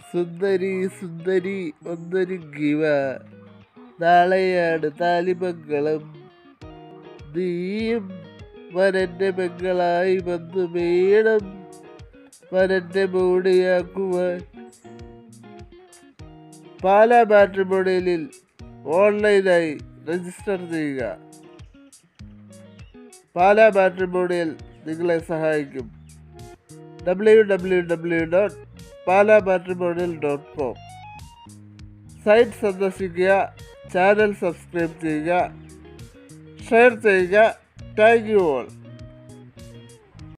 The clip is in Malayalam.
സുന്ദരി സുന്ദരി ഒന്നൊരുങ്ങിവ നാളെയാണ് താലിമംഗളം നീയും വരന്റെ പെങ്ങളായി വന്നു വേണം വരന്റെ മോടിയാക്കുവാൻ പാലാ മാട്രിമോണിയലിൽ ഓൺലൈനായി രജിസ്റ്റർ ചെയ്യുക പാലാ മാട്രിമോണിയൽ നിങ്ങളെ സഹായിക്കും W W W dot Pala matrimonial dot com site സന്ദർശിക്കുക ചാനൽ സബ്സ്ക്രൈബ് ചെയ്യുക ഷെയർ ചെയ്യുക താങ്ക് യു ഓൾ